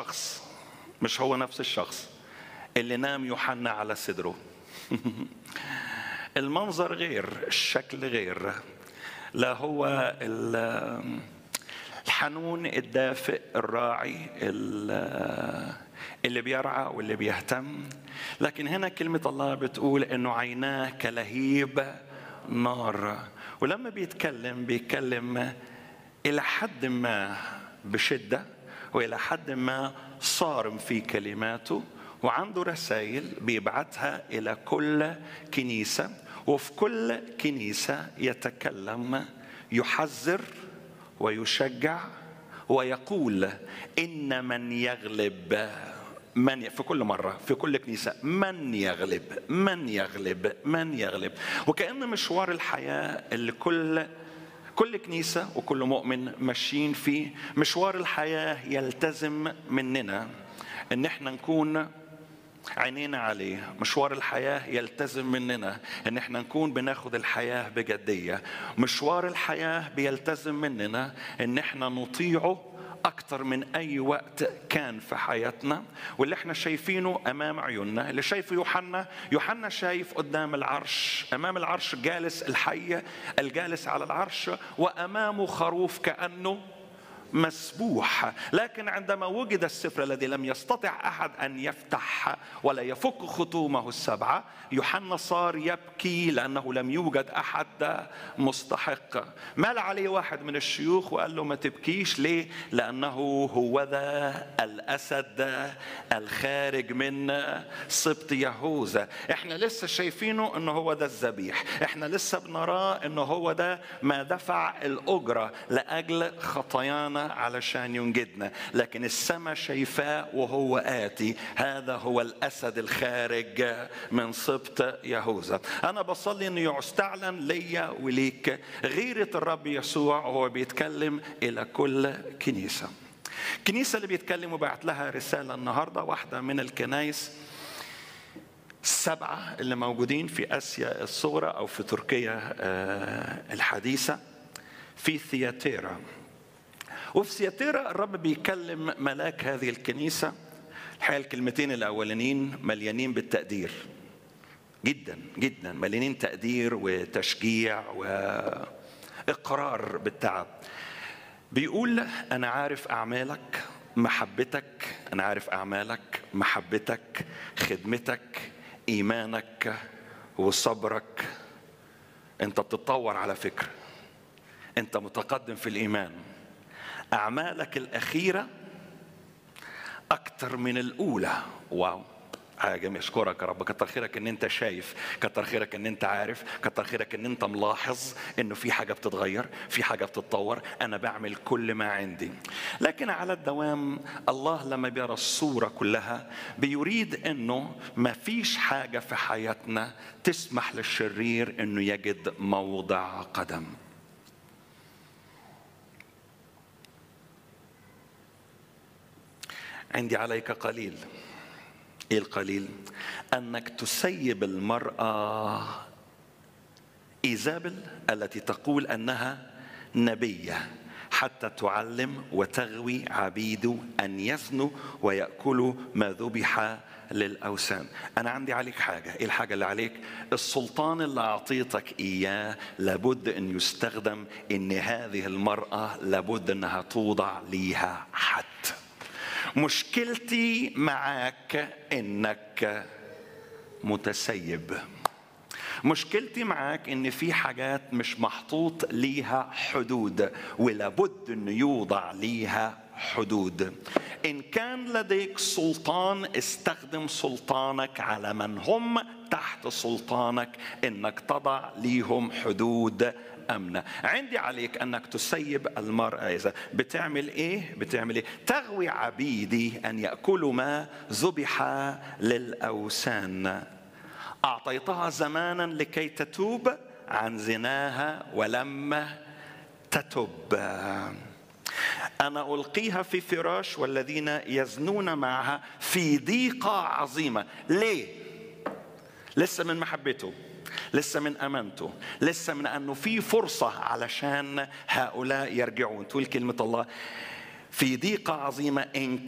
الشخص مش هو نفس الشخص اللي نام يوحنا على صدره المنظر غير الشكل غير لا هو الحنون الدافئ الراعي اللي بيرعى واللي بيهتم لكن هنا كلمة الله بتقول انه عيناه كلهيب نار ولما بيتكلم بيتكلم الى حد ما بشده والى حد ما صارم في كلماته وعنده رسائل بيبعتها الى كل كنيسه وفي كل كنيسه يتكلم يحذر ويشجع ويقول ان من يغلب من في كل مرة في كل كنيسة من يغلب من يغلب من يغلب وكأن مشوار الحياة اللي كل كل كنيسة وكل مؤمن ماشيين فيه مشوار الحياة يلتزم مننا ان احنا نكون عينينا عليه مشوار الحياة يلتزم مننا ان احنا نكون بناخد الحياة بجدية مشوار الحياة بيلتزم مننا ان احنا نطيعه أكثر من أي وقت كان في حياتنا واللي احنا شايفينه أمام عيوننا اللي شايفه يوحنا يوحنا شايف قدام العرش أمام العرش جالس الحي الجالس على العرش وأمامه خروف كأنه مسبوح لكن عندما وجد السفر الذي لم يستطع احد ان يفتح ولا يفك ختومه السبعه يوحنا صار يبكي لانه لم يوجد احد مستحق مال عليه واحد من الشيوخ وقال له ما تبكيش ليه لانه هو ذا الاسد الخارج من سبط يهوذا احنا لسه شايفينه انه هو ده الذبيح احنا لسه بنراه انه هو ده ما دفع الاجره لاجل خطايانا علشان ينجدنا لكن السماء شايفاه وهو آتي هذا هو الأسد الخارج من سبط يهوذا أنا بصلي أنه يستعلن ليا وليك غيرة الرب يسوع وهو بيتكلم إلى كل كنيسة الكنيسة اللي بيتكلم وبعت لها رسالة النهاردة واحدة من الكنايس السبعة اللي موجودين في آسيا الصغرى أو في تركيا الحديثة في ثياتيرا وفي سياتيرا الرب بيكلم ملاك هذه الكنيسة الحقيقة الكلمتين الأولانيين مليانين بالتقدير جدا جدا مليانين تقدير وتشجيع وإقرار بالتعب بيقول أنا عارف أعمالك محبتك أنا عارف أعمالك محبتك خدمتك إيمانك وصبرك أنت بتتطور على فكرة أنت متقدم في الإيمان أعمالك الأخيرة أكثر من الأولى واو حاجة أشكرك يا رب كتر خيرك إن أنت شايف كتر خيرك إن أنت عارف كتر خيرك إن أنت ملاحظ إنه في حاجة بتتغير في حاجة بتتطور أنا بعمل كل ما عندي لكن على الدوام الله لما بيرى الصورة كلها بيريد إنه ما فيش حاجة في حياتنا تسمح للشرير إنه يجد موضع قدم عندي عليك قليل ايه القليل انك تسيب المراه ايزابل التي تقول انها نبيه حتى تعلم وتغوي عبيده ان يزنوا وياكلوا ما ذبح للاوثان انا عندي عليك حاجه ايه الحاجه اللي عليك السلطان اللي اعطيتك اياه لابد ان يستخدم ان هذه المراه لابد انها توضع ليها حد مشكلتي معاك انك متسيب مشكلتي معاك ان في حاجات مش محطوط ليها حدود ولابد ان يوضع ليها حدود ان كان لديك سلطان استخدم سلطانك على من هم تحت سلطانك انك تضع ليهم حدود أمنة عندي عليك أنك تسيب المرأة إذا بتعمل إيه بتعمل إيه تغوي عبيدي أن يأكلوا ما ذبح للأوثان أعطيتها زمانا لكي تتوب عن زناها ولما تتب أنا ألقيها في فراش والذين يزنون معها في ضيقة عظيمة ليه؟ لسه من محبته لسه من امانته لسه من انه في فرصه علشان هؤلاء يرجعون تقول كلمه الله في ضيقه عظيمه ان